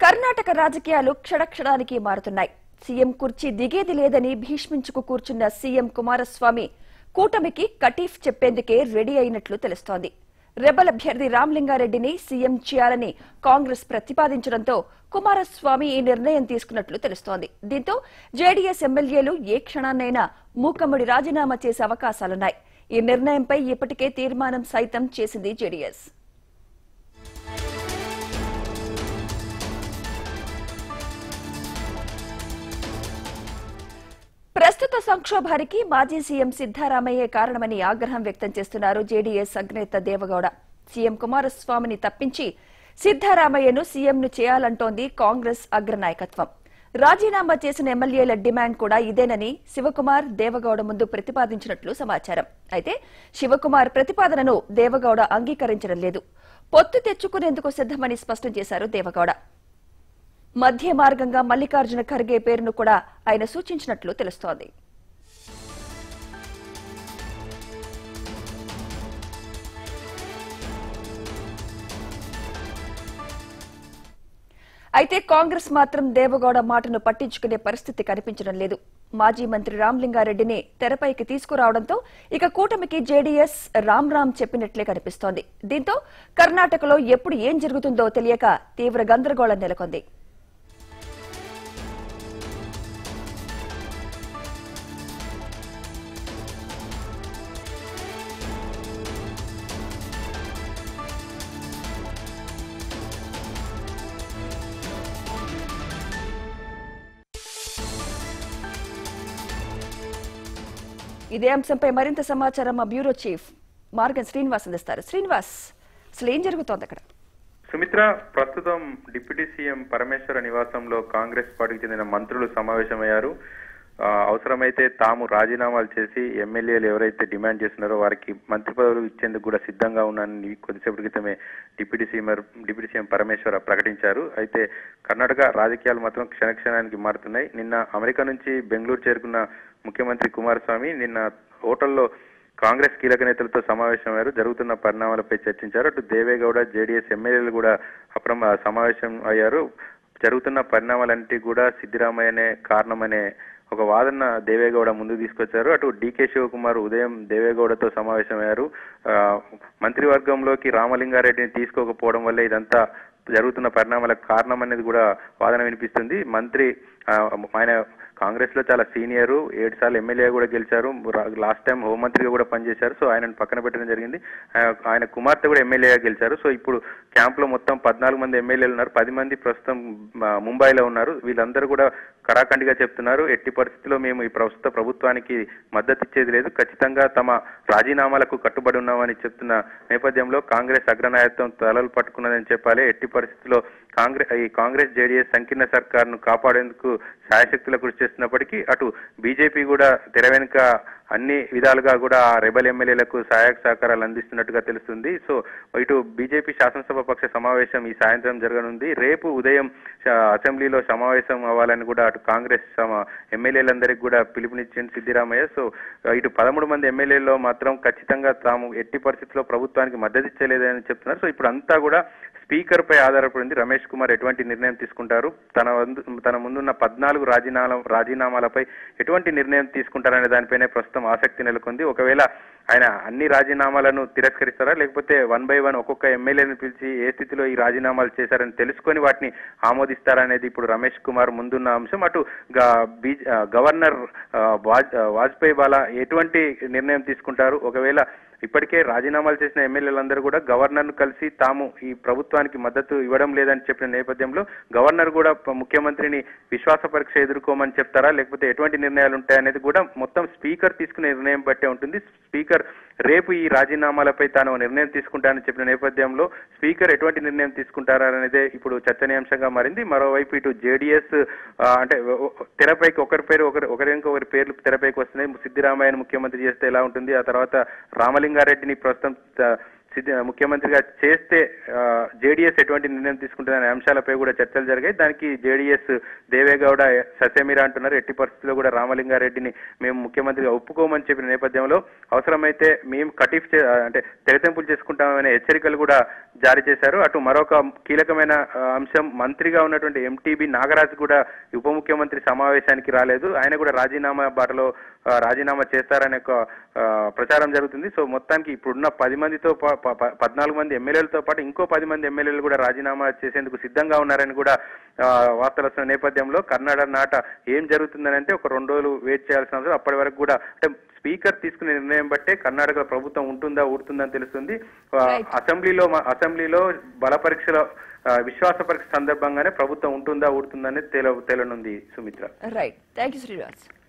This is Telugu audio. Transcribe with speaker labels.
Speaker 1: కర్ణాటక రాజకీయాలు క్షణక్షణానికి మారుతున్నాయి సీఎం కుర్చీ దిగేది లేదని భీష్మించుకు కూర్చున్న సీఎం కుమారస్వామి కూటమికి కటీఫ్ చెప్పేందుకే రెడీ అయినట్లు తెలుస్తోంది రెబల్ అభ్యర్థి రామ్లింగారెడ్డిని సీఎం చేయాలని కాంగ్రెస్ ప్రతిపాదించడంతో కుమారస్వామి ఈ నిర్ణయం తీసుకున్నట్లు తెలుస్తోంది దీంతో జేడీఎస్ ఎమ్మెల్యేలు ఏ క్షణాన్నైనా మూకమ్మడి రాజీనామా చేసే అవకాశాలున్నాయి ఈ నిర్ణయంపై ఇప్పటికే తీర్మానం సైతం చేసింది జేడీఎస్ ప్రస్తుత సంక్షోభానికి మాజీ సీఎం సిద్దారామయ్యే కారణమని ఆగ్రహం వ్యక్తం చేస్తున్నారు జేడీఎస్ అగ్నేత దేవగౌడ సీఎం కుమారస్వామిని తప్పించి సిద్దారామయ్యను సీఎంను చేయాలంటోంది కాంగ్రెస్ అగ్రనాయకత్వం రాజీనామా చేసిన ఎమ్మెల్యేల డిమాండ్ కూడా ఇదేనని శివకుమార్ దేవగౌడ ముందు ప్రతిపాదించినట్లు సమాచారం అయితే శివకుమార్ ప్రతిపాదనను దేవగౌడ అంగీకరించడం లేదు పొత్తు తెచ్చుకునేందుకు సిద్దమని స్పష్టం చేశారు దేవగౌడ మధ్య మార్గంగా మల్లికార్జున ఖర్గే పేరును కూడా ఆయన సూచించినట్లు తెలుస్తోంది అయితే కాంగ్రెస్ మాత్రం దేవగౌడ మాటను పట్టించుకునే పరిస్థితి కనిపించడం లేదు మాజీ మంత్రి రామ్లింగారెడ్డిని తెరపైకి తీసుకురావడంతో ఇక కూటమికి జేడీఎస్ రామ్ రామ్ చెప్పినట్లే కనిపిస్తోంది దీంతో కర్ణాటకలో ఎప్పుడు ఏం జరుగుతుందో తెలియక తీవ్ర గందరగోళం నెలకొంది ఇదే అంశంపై మరింత సమాచారం మా బ్యూరో చీఫ్ మార్గన్ శ్రీనివాస్ అందిస్తారు శ్రీనివాస్ అసలు ఏం జరుగుతోంది అక్కడ
Speaker 2: సుమిత్ర ప్రస్తుతం డిప్యూటీ సీఎం పరమేశ్వర నివాసంలో కాంగ్రెస్ పార్టీకి చెందిన మంత్రులు సమావేశమయ్యారు ఆ, అవసరమైతే తాము రాజీనామాలు చేసి ఎమ్మెల్యేలు ఎవరైతే డిమాండ్ చేస్తున్నారో వారికి మంత్రి పదవులు ఇచ్చేందుకు కూడా సిద్ధంగా ఉన్నానని కొద్దిసేపటి క్రితమే deputy CM deputy CM Parameshwara ప్రకటించారు అయితే కర్ణాటక రాజకీయాలు మాత్రం క్షణక్షణానికి మారుతున్నాయి నిన్న అమెరికా నుంచి బెంగళూరు చేరుకున్న ముఖ్యమంత్రి కుమారస్వామి నిన్న హోటల్లో కాంగ్రెస్ కీలక నేతలతో సమావేశమయ్యారు జరుగుతున్న పరిణామాలపై చర్చించారు అటు దేవేగౌడ జేడీఎస్ ఎమ్మెల్యేలు కూడా అప్రమ సమావేశం అయ్యారు జరుగుతున్న పరిణామాలన్నిటి కూడా సిద్దిరామయ్యనే కారణమనే ఒక వాదన దేవేగౌడ ముందుకు తీసుకొచ్చారు అటు డీకే శివకుమార్ ఉదయం దేవేగౌడతో సమావేశమయ్యారు ఆ, మంత్రివర్గంలోకి రామలింగారెడ్డిని తీసుకోకపోవడం వల్ల ఇదంతా జరుగుతున్న పరిణామాలకు కారణం అనేది కూడా వాదన వినిపిస్తుంది మంత్రి ఆ, ఆయన కాంగ్రెస్ లో చాలా సీనియర్ ఏడు సార్లు ఎమ్మెల్యే కూడా గెలిచారు లాస్ట్ టైం హోంమంత్రిగా కూడా పనిచేశారు సో ఆయనను పక్కన పెట్టడం జరిగింది ఆ- ఆయన కుమార్తె కూడా ఎమ్మెల్యేగా గెలిచారు సో ఇప్పుడు క్యాంప్ లో మొత్తం పద్నాలుగు మంది ఎమ్మెల్యేలు ఉన్నారు పది మంది ప్రస్తుతం ఆ, ముంబైలో ఉన్నారు వీళ్ళందరూ కూడా కరాఖండిగా చెప్తున్నారు ఎట్టి పరిస్థితుల్లో మేము ఈ ప్రస్తుత ప్రభుత్వానికి మద్దతు ఇచ్చేది లేదు ఖచ్చితంగా తమ రాజీనామాలకు కట్టుబడి ఉన్నామని చెప్తున్న నేపథ్యంలో కాంగ్రెస్ అగ్రనాయకత్వం తలలు పట్టుకున్నదని చెప్పాలి ఎట్టి పరిస్థితుల్లో కాంగ్రెస్ ఈ కాంగ్రెస్ జేడీఎస్ సంకీర్ణ సర్కార్ను కాపాడేందుకు శాయశక్తుల కృషి చేస్తున్నప్పటికీ అటు బీజేపీ కూడా తెర వెనుక అన్ని విధాలుగా కూడా ఆ రెబల్ ఎమ్మెల్యేలకు సహాయక సహకారాలు అందిస్తున్నట్టుగా తెలుస్తుంది సో ఇటు బీజేపీ శాసనసభ పక్ష సమావేశం ఈ సాయంత్రం జరగనుంది రేపు ఉదయం శ- అసెంబ్లీలో సమావేశం అవ్వాలని కూడా అటు కాంగ్రెస్ సమ- ఎమ్మెల్యేలందరికీ కూడా పిలుపునిచ్చింది సిద్దిరామయ్య సో ఇటు పదమూడు మంది ఎమ్మెల్యేల్లో మాత్రం ఖచ్చితంగా తాము ఎట్టి పరిస్థితుల్లో ప్రభుత్వానికి మద్దతు ఇచ్చలేదని చెప్తున్నారు సో ఇప్పుడు అంతా కూడా స్పీకర్ పై ఆధారపడింది రమేష్ కుమార్ ఎటువంటి నిర్ణయం తీసుకుంటారు తన వందు- తన ముందున్న పద్నాలుగు రాజీనామా రాజీనామాలపై ఎటువంటి నిర్ణయం తీసుకుంటారనే దానిపైనే ప్రస్తుతం ఆసక్తి నెలకొంది ఒకవేళ ఆయన అన్ని రాజీనామాలను తిరస్కరిస్తారా లేకపోతే వన్ బై వన్ ఒక్కొక్క ఎమ్మెల్యేని పిలిచి ఏ స్థితిలో ఈ రాజీనామాలు చేశారని తెలుసుకొని వాటిని ఆమోదిస్తారా అనేది ఇప్పుడు రమేష్ కుమార్ ముందున్న అంశం అటు గా- బీ- ఆ, గవర్నర్ ఆ, వాజ్- ఆ, వాజ్పేయి బాలా ఎటువంటి నిర్ణయం తీసుకుంటారు ఒకవేళ ఇప్పటికే రాజీనామాలు చేసిన ఎమ్మెల్యేలందరూ కూడా గవర్నర్ ను కలిసి తాము ఈ ప్రభుత్వానికి మద్దతు ఇవ్వడం లేదని చెప్పిన నేపథ్యంలో గవర్నర్ కూడా ప- ముఖ్యమంత్రిని విశ్వాస పరీక్ష ఎదుర్కోమని చెప్తారా లేకపోతే ఎటువంటి నిర్ణయాలు ఉంటాయనేది కూడా మొత్తం స్పీకర్ తీసుకునే నిర్ణయం బట్టే ఉంటుంది స్పీకర్ రేపు ఈ రాజీనామాలపై తాను నిర్ణయం తీసుకుంటానని చెప్పిన నేపథ్యంలో స్పీకర్ ఎటువంటి నిర్ణయం తీసుకుంటారా అనేదే ఇప్పుడు చర్చనీయాంశంగా మారింది మరోవైపు ఇటు జేడీఎస్ అంటే ఓ- ఓ- తెరపైకి ఒకరి పేరు ఒకరి ఒకరి ఇంకొకరి పేర్లు తెరపైకి వస్తున్నాయి సిద్దిరామయ్యను ముఖ్యమంత్రి చేస్తే ఎలా ఉంటుంది ఆ తర్వాత రామలింగారెడ్డిని ప్రస్తుతం త- సిద్ధ- ముఖ్యమంత్రిగా చేస్తే జేడీఎస్ ఎటువంటి నిర్ణయం తీసుకుంటుందనే అంశాలపై కూడా చర్చలు జరిగాయి దానికి జేడీఎస్ దేవేగౌడ సత్యమీర అంటున్నారు ఎట్టి పరిస్థితుల్లో కూడా రామలింగారెడ్డిని మేము ముఖ్యమంత్రిగా ఒప్పుకోమని చెప్పిన నేపథ్యంలో అవసరమైతే మేము కటిఫ్ చే- అంటే తెరతెంపులు చేసుకుంటామనే హెచ్చరికలు కూడా జారీ చేశారు అటు మరొక కీలకమైన ఆ, అంశం మంత్రిగా ఉన్నటువంటి ఎంటీబీ నాగరాజ్ కూడా ఉప ముఖ్యమంత్రి సమావేశానికి రాలేదు ఆయన కూడా రాజీనామా బాటలో ఆ, రాజీనామా చేస్తారనే ఒక ఆ, ప్రచారం జరుగుతుంది సో మొత్తానికి ఇప్పుడున్న పది మందితో పా- ప- ప- పద్నాలుగు మంది ఎమ్మెల్యేలతో పాటు ఇంకో పది మంది ఎమ్మెల్యేలు కూడా రాజీనామా చేసేందుకు సిద్ధంగా ఉన్నారని కూడా ఆ, వార్తలు వస్తున్న నేపథ్యంలో కర్ణాటక నాట ఏం జరుగుతుందని అంటే ఒక రెండు రోజులు వెయిట్ చేయాల్సిన అవసరం అప్పటి వరకు కూడా అంటే స్పీకర్ తీసుకునే నిర్ణయం బట్టే కర్ణాటక ప్రభుత్వం ఉంటుందా ఊడుతుందని తెలుస్తుంది ఆ,
Speaker 1: Right.
Speaker 2: అసెంబ్లీలో మా- అసెంబ్లీలో బల పరీక్షలో ఆ, విశ్వాస పరీక్ష సందర్భంగానే ప్రభుత్వం ఉంటుందా ఊడుతుందా అనేది తేల తేలనుంది Sumitra
Speaker 1: right thank you Srinivas